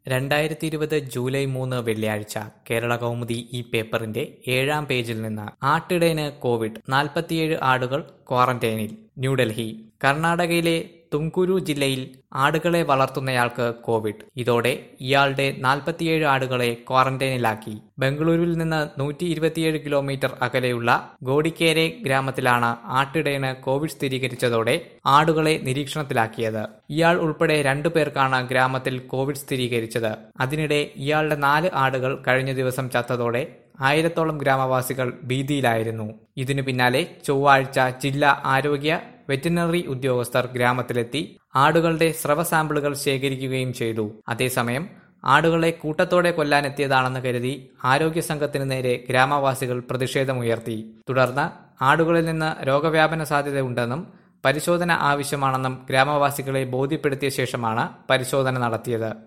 രണ്ടായിരത്തി ഇരുപത് ജൂലൈ മൂന്ന് വെള്ളിയാഴ്ച കേരള കൗമുദി ഈ പേപ്പറിന്റെ ഏഴാം പേജിൽ നിന്ന് ആട്ടിടയന് കോവിഡ് നാൽപ്പത്തിയേഴ് ആടുകൾ ക്വാറന്റൈനിൽ ന്യൂഡൽഹി കർണാടകയിലെ തുംകുരു ജില്ലയിൽ ആടുകളെ വളർത്തുന്നയാൾക്ക് കോവിഡ് ഇതോടെ ഇയാളുടെ നാൽപ്പത്തിയേഴ് ആടുകളെ ക്വാറന്റൈനിലാക്കി ബംഗളൂരുവിൽ നിന്ന് നൂറ്റി ഇരുപത്തിയേഴ് കിലോമീറ്റർ അകലെയുള്ള ഗോഡിക്കേരെ ഗ്രാമത്തിലാണ് ആട്ടിടയന് കോവിഡ് സ്ഥിരീകരിച്ചതോടെ ആടുകളെ നിരീക്ഷണത്തിലാക്കിയത് ഇയാൾ ഉൾപ്പെടെ രണ്ടു പേർക്കാണ് ഗ്രാമത്തിൽ കോവിഡ് സ്ഥിരീകരിച്ചത് അതിനിടെ ഇയാളുടെ നാല് ആടുകൾ കഴിഞ്ഞ ദിവസം ചത്തതോടെ ആയിരത്തോളം ഗ്രാമവാസികൾ ഭീതിയിലായിരുന്നു ഇതിനു പിന്നാലെ ചൊവ്വാഴ്ച ജില്ലാ ആരോഗ്യ വെറ്റിനറി ഉദ്യോഗസ്ഥർ ഗ്രാമത്തിലെത്തി ആടുകളുടെ സ്രവ സാമ്പിളുകൾ ശേഖരിക്കുകയും ചെയ്തു അതേസമയം ആടുകളെ കൂട്ടത്തോടെ കൊല്ലാനെത്തിയതാണെന്ന് കരുതി ആരോഗ്യ സംഘത്തിന് നേരെ ഗ്രാമവാസികൾ പ്രതിഷേധമുയർത്തി തുടർന്ന് ആടുകളിൽ നിന്ന് രോഗവ്യാപന സാധ്യതയുണ്ടെന്നും പരിശോധന ആവശ്യമാണെന്നും ഗ്രാമവാസികളെ ബോധ്യപ്പെടുത്തിയ ശേഷമാണ് പരിശോധന നടത്തിയത്